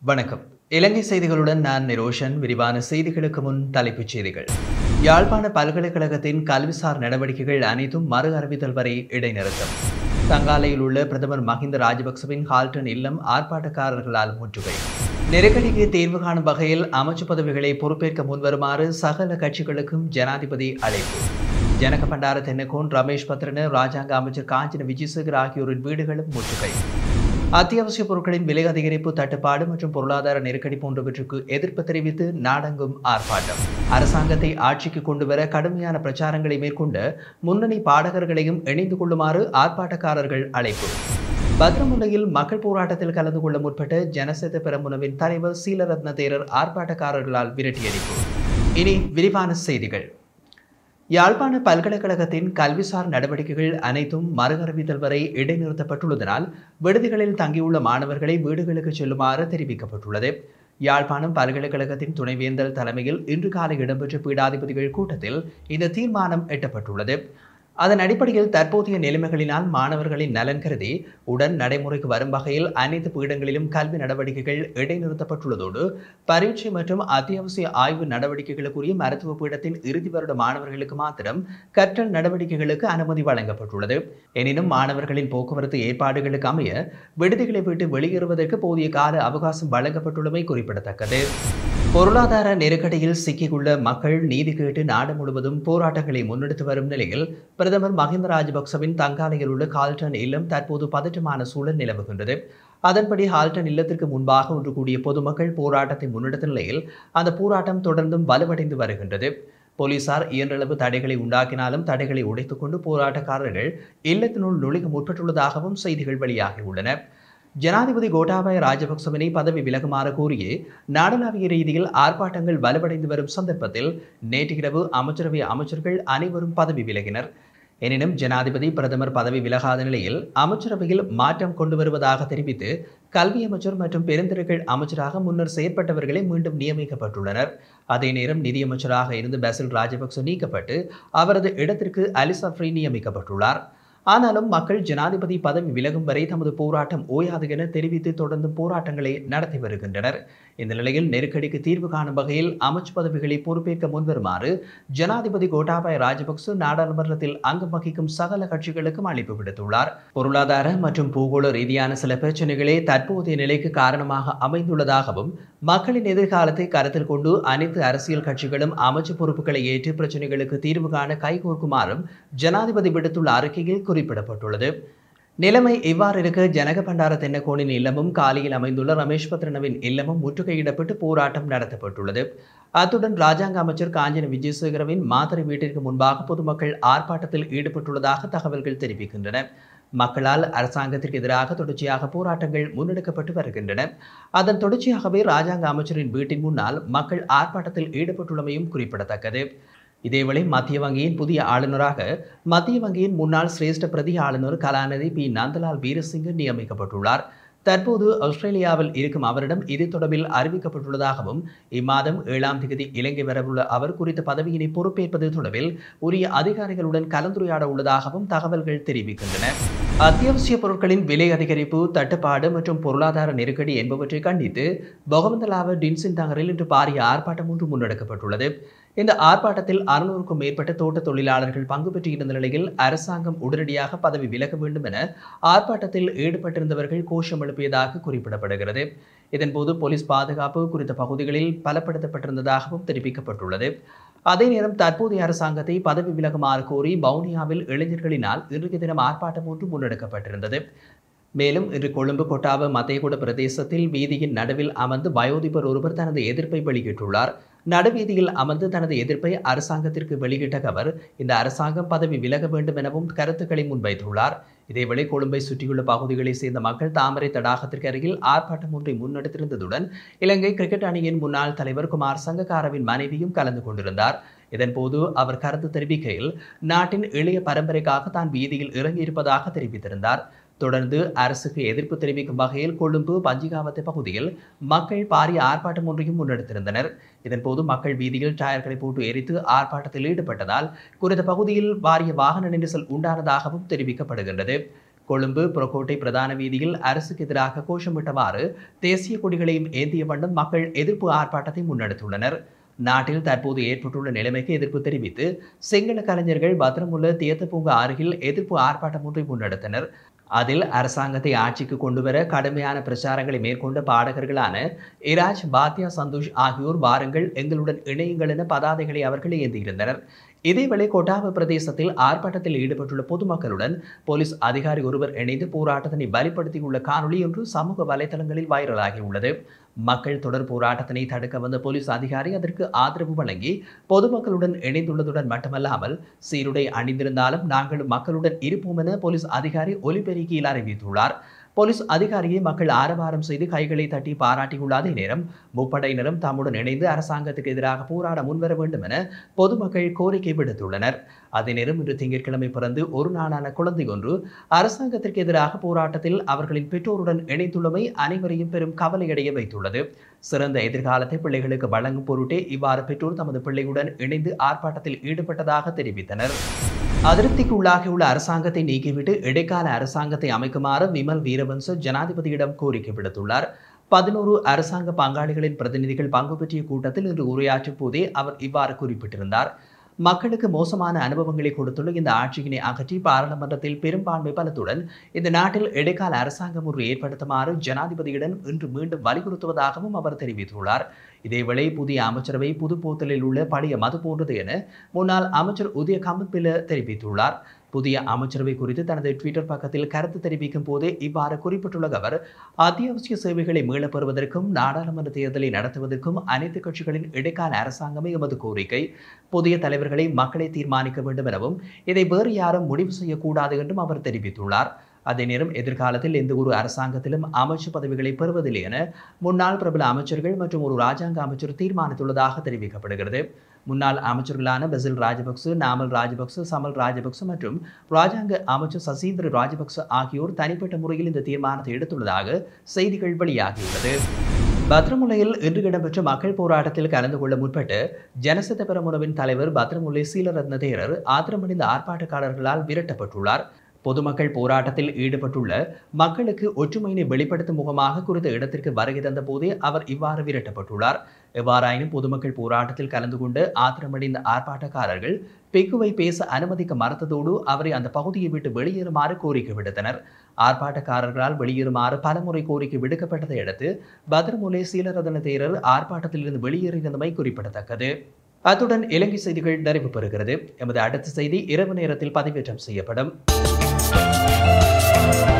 வணக்கம் இலங்கை செய்திகளுடன் நான் நிரோஷன் விரிவான செய்திகளுக்கு முன் தலைப்புச் செய்திகள் யாழ்ப்பாண பல்கலைக்கழகத்தின் கல்விசார் நடவடிக்கைகள் அனைத்தும் மறு அறிவித்தல் வரை இடைநிறுத்தம் தங்காலையில் உள்ள பிரதமர் மஹிந்த ராஜபக்சவின் ஹால்டன் இல்லம் ஆர்ப்பாட்டக்காரர்களால் முற்றுகை நெருக்கடிக்கு தீர்வு காணும் வகையில் அமைச்சு பதவிகளை பொறுப்பேற்க முன்வருமாறு சகல கட்சிகளுக்கும் ஜனாதிபதி அழைப்பு ஜனக பண்டார தென்னகோன் ரமேஷ் பத்ரன ராஜாங்க அமைச்சர் காஞ்சன விஜயசேகர் ஆகியோரின் வீடுகளும் முற்றுகை அத்தியாவசிய பொருட்களின் விலை அதிகரிப்பு தட்டுப்பாடு மற்றும் பொருளாதார நெருக்கடி போன்றவற்றுக்கு எதிர்ப்பு தெரிவித்து நாடெங்கும் ஆர்ப்பாட்டம் அரசாங்கத்தை ஆட்சிக்கு கொண்டு வர கடுமையான பிரச்சாரங்களை மேற்கொண்ட முன்னணி பாடகர்களையும் இணைந்து கொள்ளுமாறு ஆர்ப்பாட்டக்காரர்கள் அழைப்பு பத்ரமுனையில் மக்கள் போராட்டத்தில் கலந்து கொள்ள முற்பட்ட ஜனசேத பெரமுனவின் தலைவர் சீலரத்ன தேரர் ஆர்ப்பாட்டக்காரர்களால் விரட்டியடிப்பு இனி விரிவான செய்திகள் யாழ்ப்பாண பல்கலைக்கழகத்தின் கல்விசார் நடவடிக்கைகள் அனைத்தும் மறுஅறிவித்தல் வரை இடைநிறுத்தப்பட்டுள்ளதனால் விடுதிகளில் தங்கியுள்ள மாணவர்களை வீடுகளுக்கு செல்லுமாறு தெரிவிக்கப்பட்டுள்ளது யாழ்ப்பாணம் பல்கலைக்கழகத்தின் துணைவேந்தல் தலைமையில் இன்று காலை இடம்பெற்ற பீடாதிபதிகள் கூட்டத்தில் இந்த தீர்மானம் எட்டப்பட்டுள்ளது அதன் அடிப்படையில் தற்போதைய நிலைமைகளினால் மாணவர்களின் நலன் கருதி உடன் நடைமுறைக்கு வரும் வகையில் அனைத்து பீடங்களிலும் கல்வி நடவடிக்கைகள் இடைநிறுத்தப்பட்டுள்ளதோடு பரீட்சை மற்றும் அத்தியாவசிய ஆய்வு நடவடிக்கைகளுக்குரிய மருத்துவ பீடத்தின் இறுதி வருட மாணவர்களுக்கு மாத்திரம் கற்றல் நடவடிக்கைகளுக்கு அனுமதி வழங்கப்பட்டுள்ளது எனினும் மாணவர்களின் போக்குவரத்து ஏற்பாடுகளுக்கு அமைய விடுதிகளை விட்டு வெளியேறுவதற்கு போதிய கால அவகாசம் வழங்கப்பட்டுள்ளமை குறிப்பிடத்தக்கது பொருளாதார நெருக்கடியில் சிக்கியுள்ள மக்கள் நீதி கேட்டு நாடு முழுவதும் போராட்டங்களை முன்னெடுத்து வரும் நிலையில் பிரதமர் மஹிந்த ராஜபக்சவின் தங்காலையில் உள்ள கால்டன் இல்லம் தற்போது பதற்றமான சூழல் நிலவுகின்றது அதன்படி ஹால்டன் இல்லத்திற்கு முன்பாக ஒன்று கூடிய பொதுமக்கள் போராட்டத்தை முன்னெடுத்த நிலையில் அந்த போராட்டம் தொடர்ந்தும் வலுவடைந்து வருகின்றது போலீசார் இயன்றளவு தடைகளை உண்டாக்கினாலும் தடைகளை உடைத்துக்கொண்டு போராட்டக்காரர்கள் இல்லத்தினுள் நுழைக முற்பட்டுள்ளதாகவும் செய்திகள் வெளியாகியுள்ளன ஜனாதிபதி கோட்டாபய ராஜபக்சவினை பதவி விலகுமாறு கோரியே நாடளாவிய ரீதியில் ஆர்ப்பாட்டங்கள் வலுவடைந்து வரும் சந்தர்ப்பத்தில் நேற்று இரவு அமைச்சரவை அமைச்சர்கள் அனைவரும் பதவி விலகினர் எனினும் ஜனாதிபதி பிரதமர் பதவி விலகாத நிலையில் அமைச்சரவையில் மாற்றம் கொண்டு வருவதாக தெரிவித்து கல்வி அமைச்சர் மற்றும் பெருந்திருக்கள் அமைச்சராக முன்னர் செயற்பட்டவர்களே மீண்டும் நியமிக்கப்பட்டுள்ளனர் அதே நேரம் நிதியமைச்சராக இருந்து பசில் ராஜபக்ச நீக்கப்பட்டு அவரது இடத்திற்கு அலிசப்ரி நியமிக்கப்பட்டுள்ளார் ஆனாலும் மக்கள் ஜனாதிபதி பதவி விலகும் வரை தமது போராட்டம் ஓயாது என தெரிவித்து தொடர்ந்து போராட்டங்களை நடத்தி வருகின்றனர் இந்த நிலையில் நெருக்கடிக்கு தீர்வு காணும் வகையில் அமைச்சு பதவிகளை பொறுப்பேற்க முன்வருமாறு ஜனாதிபதி கோட்டாபாய ராஜபக்ச நாடாளுமன்றத்தில் அங்கம் வகிக்கும் சகல கட்சிகளுக்கும் அழைப்பு விடுத்துள்ளார் பொருளாதார மற்றும் பூகோள ரீதியான சில பிரச்சனைகளே தற்போதைய நிலைக்கு காரணமாக அமைந்துள்ளதாகவும் மக்களின் எதிர்காலத்தை கருத்தில் கொண்டு அனைத்து அரசியல் கட்சிகளும் அமைச்சு பொறுப்புகளை ஏற்று பிரச்சனைகளுக்கு தீர்வு காண கைகோர்க்குமாறும் ஜனாதிபதி விடுத்துள்ள அறிக்கையில் குறிப்பிடப்பட்டுள்ளது நிலைமை இவ்வாறு இருக்க ஜனக பண்டார தென்னகோனின் இல்லமும் காலியில் அமைந்துள்ள ரமேஷ் பத்ரனவின் இல்லமும் முற்றுகையிடப்பட்டு போராட்டம் நடத்தப்பட்டுள்ளது அத்துடன் ராஜாங்க அமைச்சர் காஞ்சன விஜயசேகரவின் மாதிரி வீட்டிற்கு முன்பாக பொதுமக்கள் ஆர்ப்பாட்டத்தில் ஈடுபட்டுள்ளதாக தகவல்கள் தெரிவிக்கின்றன மக்களால் அரசாங்கத்திற்கு எதிராக தொடர்ச்சியாக போராட்டங்கள் முன்னெடுக்கப்பட்டு வருகின்றன அதன் தொடர்ச்சியாகவே ராஜாங்க அமைச்சரின் வீட்டின் முன்னால் மக்கள் ஆர்ப்பாட்டத்தில் ஈடுபட்டுள்ளமையும் குறிப்பிடத்தக்கது இதேவேளை மத்திய வங்கியின் புதிய ஆளுநராக மத்திய வங்கியின் முன்னாள் சிரேஷ்ட பிரதி ஆளுநர் கலாநிதி பி நந்தலால் வீரசிங்க நியமிக்கப்பட்டுள்ளார் தற்போது ஆஸ்திரேலியாவில் இருக்கும் அவரிடம் இது தொடர்பில் அறிவிக்கப்பட்டுள்ளதாகவும் இம்மாதம் ஏழாம் தேதி இலங்கை வரவுள்ள அவர் குறித்த பதவியினை பொறுப்பேற்பது தொடர்பில் உரிய அதிகாரிகளுடன் கலந்துரையாட உள்ளதாகவும் தகவல்கள் தெரிவிக்கின்றன அத்தியாவசிய பொருட்களின் விலை அதிகரிப்பு தட்டுப்பாடு மற்றும் பொருளாதார நெருக்கடி என்பவற்றை கண்டித்து பொகவந்தலாவ டின்சின் நகரில் இன்று பாரிய ஆர்ப்பாட்டம் ஒன்று முன்னெடுக்கப்பட்டுள்ளது இந்த ஆர்ப்பாட்டத்தில் அறுநூறுக்கும் மேற்பட்ட தோட்ட தொழிலாளர்கள் பங்கு பெற்றிருந்த நிலையில் அரசாங்கம் உடனடியாக பதவி விலக வேண்டும் என ஆர்ப்பாட்டத்தில் ஈடுபட்டிருந்தவர்கள் கோஷம் எழுப்பியதாக குறிப்பிடப்படுகிறது இதன்போது போலீஸ் பாதுகாப்பு குறித்த பகுதிகளில் பலப்படுத்தப்பட்டிருந்ததாகவும் தெரிவிக்கப்பட்டுள்ளது அதே நேரம் தற்போதைய அரசாங்கத்தை பதவி விலகுமாறு கோரி பவுனியாவில் இளைஞர்களினால் இன்றைய தினம் ஆர்ப்பாட்டம் ஒன்று முன்னெடுக்கப்பட்டிருந்தது மேலும் இன்று கொழும்பு கொட்டாவ மத்தையகுட பிரதேசத்தில் வீதியின் நடுவில் அமர்ந்து வயோதிபர் ஒருவர் தனது எதிர்ப்பை வெளியிட்டுள்ளார் நடுவீதியில் அமர்ந்து தனது எதிர்ப்பை அரசாங்கத்திற்கு வெளியிட்ட அவர் இந்த அரசாங்கம் பதவி விலக வேண்டும் எனவும் கருத்துக்களை முன்வைத்துள்ளார் இதேவேளை கொழும்பை சுற்றியுள்ள பகுதிகளைச் சேர்ந்த மக்கள் தாமரை தடாகத்திற்கு அருகில் ஆர்ப்பாட்டம் ஒன்றை முன்னெடுத்திருந்ததுடன் இலங்கை கிரிக்கெட் அணியின் முன்னாள் தலைவர் குமார் சங்ககாரவின் மனைவியும் கலந்து கொண்டிருந்தார் இதன்போது அவர் கருத்து தெரிவிக்கையில் நாட்டின் இளைய பரம்பரைக்காக தான் வீதியில் இறங்கியிருப்பதாக தெரிவித்திருந்தார் தொடர்ந்து அரசுக்கு எதிர்ப்பு தெரிவிக்கும் வகையில் கொழும்பு பஞ்சிகாவத்தை பகுதியில் மக்கள் பாரிய ஆர்ப்பாட்டம் ஒன்றையும் முன்னெடுத்திருந்தனர் இதன்போது மக்கள் வீதியில் டயர்களை போட்டு எரித்து ஆர்ப்பாட்டத்தில் ஈடுபட்டதால் குறித்த பகுதியில் பாரிய வாகன நெரிசல் உண்டானதாகவும் தெரிவிக்கப்படுகின்றது கொழும்பு புறக்கோட்டை பிரதான வீதியில் அரசுக்கு எதிராக கோஷமிட்டவாறு தேசிய கொடிகளையும் ஏந்திய வண்ணம் மக்கள் எதிர்ப்பு ஆர்ப்பாட்டத்தை முன்னெடுத்துள்ளனர் நாட்டில் தற்போது ஏற்பட்டுள்ள நிலைமைக்கு எதிர்ப்பு தெரிவித்து சிங்கள கலைஞர்கள் பத்திரமுள்ள தியத்த பூங்கா அருகில் எதிர்ப்பு ஆர்ப்பாட்டம் ஒன்றை முன்னெடுத்தனர் அதில் அரசாங்கத்தை ஆட்சிக்கு கொண்டுவர கடுமையான பிரச்சாரங்களை மேற்கொண்ட பாடகர்களான இராஜ் பாத்யா சந்தோஷ் ஆகியோர் வாருங்கள் எங்களுடன் இணையுங்கள் என பதாதைகளை அவர்கள் ஏந்தியிருந்தனர் இதேவேளை கொட்டாவ பிரதேசத்தில் ஆர்ப்பாட்டத்தில் ஈடுபட்டுள்ள பொதுமக்களுடன் போலீஸ் அதிகாரி ஒருவர் இணைந்து போராட்டத்தினை பலிப்படுத்தியுள்ள காணொளி ஒன்று சமூக வலைதளங்களில் வைரலாகியுள்ளது மக்கள் தொடர் போராட்டத்தினை தடுக்க வந்த போலீஸ் அதிகாரி அதற்கு ஆதரவு வழங்கி பொதுமக்களுடன் இணைந்துள்ளதுடன் மட்டுமல்லாமல் சீருடை அணிந்திருந்தாலும் நாங்களும் மக்களுடன் இருப்போம் என போலீஸ் அதிகாரி ஒலிபெருக்கியில் அறிவித்துள்ளார் போலீஸ் அதிகாரியை மக்கள் ஆரவாரம் செய்து கைகளை தட்டி பாராட்டியுள்ள அதே நேரம் முப்படையினரும் தம்முடன் இணைந்து அரசாங்கத்துக்கு எதிராக போராட முன்வர வேண்டும் என பொதுமக்கள் கோரிக்கை விடுத்துள்ளனர் அதே நேரம் இன்று திங்கட்கிழமை பிறந்து ஒரு நாளான குழந்தை ஒன்று அரசாங்கத்திற்கு எதிராக போராட்டத்தில் அவர்களின் பெற்றோருடன் இணைந்துள்ளமை அனைவரையும் பெரும் கவலையடைய வைத்துள்ளது சிறந்த எதிர்காலத்தை பிள்ளைகளுக்கு வழங்கும் பொருட்டே இவ்வாறு பெற்றோர் தமது பிள்ளையுடன் இணைந்து ஆர்ப்பாட்டத்தில் ஈடுபட்டதாக தெரிவித்தனர் அதிருப்திக்கு உள்ளாகியுள்ள அரசாங்கத்தை நீக்கிவிட்டு இடைக்கால அரசாங்கத்தை அமைக்குமாறு விமல் வீரவன்ச ஜனாதிபதியிடம் கோரிக்கை விடுத்துள்ளார் பதினோரு அரசாங்க பங்காளிகளின் பிரதிநிதிகள் பங்கு பெற்றிய கூட்டத்தில் இன்று உரையாற்றும் போதே அவர் இவ்வாறு குறிப்பிட்டிருந்தார் மக்களுக்கு மோசமான அனுபவங்களை கொடுத்துள்ள இந்த ஆட்சியினை அகற்றி பாராளுமன்றத்தில் பெரும்பான்மை பலத்துடன் இந்த நாட்டில் இடைக்கால அரசாங்கம் ஒன்று ஏற்படுத்துமாறு ஜனாதிபதியிடம் இன்று மீண்டும் வலியுறுத்துவதாகவும் அவர் தெரிவித்துள்ளார் இதேவேளை புதிய அமைச்சரவை புதுப்போத்தலில் உள்ள பழைய மது போன்றது என முன்னாள் அமைச்சர் உதய கமத்பில தெரிவித்துள்ளார் புதிய அமைச்சரவை குறித்து தனது ட்விட்டர் பக்கத்தில் கருத்து தெரிவிக்கும் போதே இவ்வாறு குறிப்பிட்டுள்ள அவர் அத்தியாவசிய சேவைகளை மீளப் பெறுவதற்கும் நாடாளுமன்ற தேர்தலை நடத்துவதற்கும் அனைத்து கட்சிகளின் இடைக்கால அரசாங்கமே எமது கோரிக்கை புதிய தலைவர்களை மக்களை தீர்மானிக்க வேண்டும் எனவும் இதை வேறு யாரும் முடிவு செய்யக்கூடாது என்றும் அவர் தெரிவித்துள்ளார் அதே நேரம் எதிர்காலத்தில் எந்த ஒரு அரசாங்கத்திலும் அமைச்சு பதவிகளை பெறுவதில்லை என முன்னாள் பிரபல அமைச்சர்கள் மற்றும் ஒரு ராஜாங்க அமைச்சர் தீர்மானித்துள்ளதாக தெரிவிக்கப்படுகிறது முன்னாள் அமைச்சர்களான பெசில் ராஜபக்ச நாமல் ராஜபக்ச சமல் ராஜபக்ச மற்றும் ராஜாங்க அமைச்சர் சசீந்திர ராஜபக்ச ஆகியோர் தனிப்பட்ட முறையில் இந்த தீர்மானத்தை எடுத்துள்ளதாக செய்திகள் வெளியாகியுள்ளது பத்ரமுல்லையில் இன்று இடம்பெற்ற மக்கள் போராட்டத்தில் கலந்து கொள்ள முற்பட்டு ஜனசித்த பெரமுனவின் தலைவர் பத்ரமுல்லை சீலரத்ன தேரர் ஆத்திரமடைந்த ஆர்ப்பாட்டக்காரர்களால் விரட்டப்பட்டுள்ளார் பொதுமக்கள் போராட்டத்தில் ஈடுபட்டுள்ள மக்களுக்கு ஒற்றுமையினை வெளிப்படுத்தும் முகமாக குறித்த இடத்திற்கு வருகை தந்த போதே அவர் இவ்வாறு விரட்டப்பட்டுள்ளார் எவ்வாறாயினும் பொதுமக்கள் போராட்டத்தில் கலந்து கொண்டு ஆத்திரமடைந்த ஆர்ப்பாட்டக்காரர்கள் பெக்குவை பேச அனுமதிக்க மறுத்ததோடு அவரை அந்த பகுதியை விட்டு வெளியேறுமாறு கோரிக்கை விடுத்தனர் ஆர்ப்பாட்டக்காரர்களால் வெளியேறுமாறு பலமுறை கோரிக்கை விடுக்கப்பட்டதை அடுத்து பத்ரமுலை சீலரதன தேரர் ஆர்ப்பாட்டத்திலிருந்து வெளியேறியிருந்தமை குறிப்பிடத்தக்கது அத்துடன் இலங்கை செய்திகள் நிறைவு பெறுகிறது எமது அடுத்த செய்தி இரவு நேரத்தில் பதிவேற்றம் செய்யப்படும்